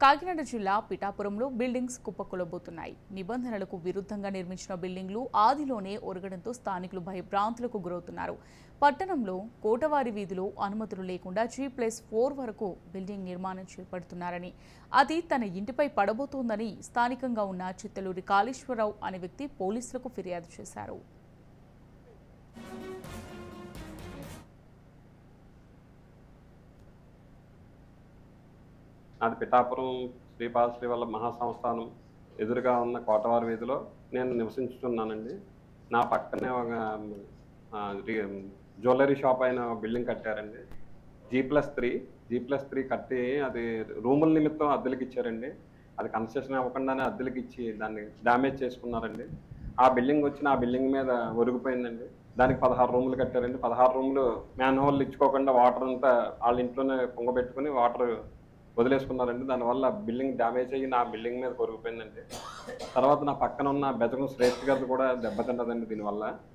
కాకినాడ జిల్లా పిఠాపురంలో బిల్డింగ్స్ కుప్పకూలబోతున్నాయి నిబంధనలకు విరుద్ధంగా నిర్మించిన బిల్డింగ్లు ఆదిలోనే ఒరగడంతో స్థానికులు భయభ్రాంతులకు గురవుతున్నారు పట్టణంలో కోటవారి వీధిలో అనుమతులు లేకుండా జీ ప్లస్ ఫోర్ వరకు బిల్డింగ్ నిర్మాణం చేపడుతున్నారని అది తన ఇంటిపై పడబోతోందని స్థానికంగా ఉన్న చిత్తలూరి కాళేశ్వరరావు అనే వ్యక్తి పోలీసులకు ఫిర్యాదు చేశారు నాది పిఠాపురం శ్రీపాద శ్రీవల్ల మహాసంస్థానం ఎదురుగా ఉన్న కోటవారి వీధిలో నేను నివసించుతున్నానండి నా పక్కనే ఒక ఆ, రి- జ్యువెలరీ షాప్ అయిన బిల్డింగ్ కట్టారండి G plus three G plus three కట్టి అది రూముల నిమిత్తం అద్దెలకు ఇచ్చారండి అది కన్స్ట్రక్షన్ అవ్వకుండానే అద్దెలకు ఇచ్చి దాన్ని డ్యామేజ్ చేసుకున్నారండి ఆ బిల్డింగ్ వచ్చి ఆ బిల్డింగ్ మీద ఒరిగిపోయిందండి దానికి పదహారు రూములు కట్టారండి పదహారు రూములు మ్యాన్ హోల్ ఇచ్చుకోకుండా వాటర్ అంతా వాళ్ళ ఇంట్లోనే పొంగబెట్టుకుని వాటర్ వదిలేసుకున్నారండి దానివల్ల బిల్డింగ్ డ్యామేజ్ అయ్యి నా బిల్డింగ్ మీద కొరిగిపోయిందండి తర్వాత నా పక్కన ఉన్న బెజగం శ్రేష్ఠ గారిది కూడా దెబ్బతింటదండి దీనివల్ల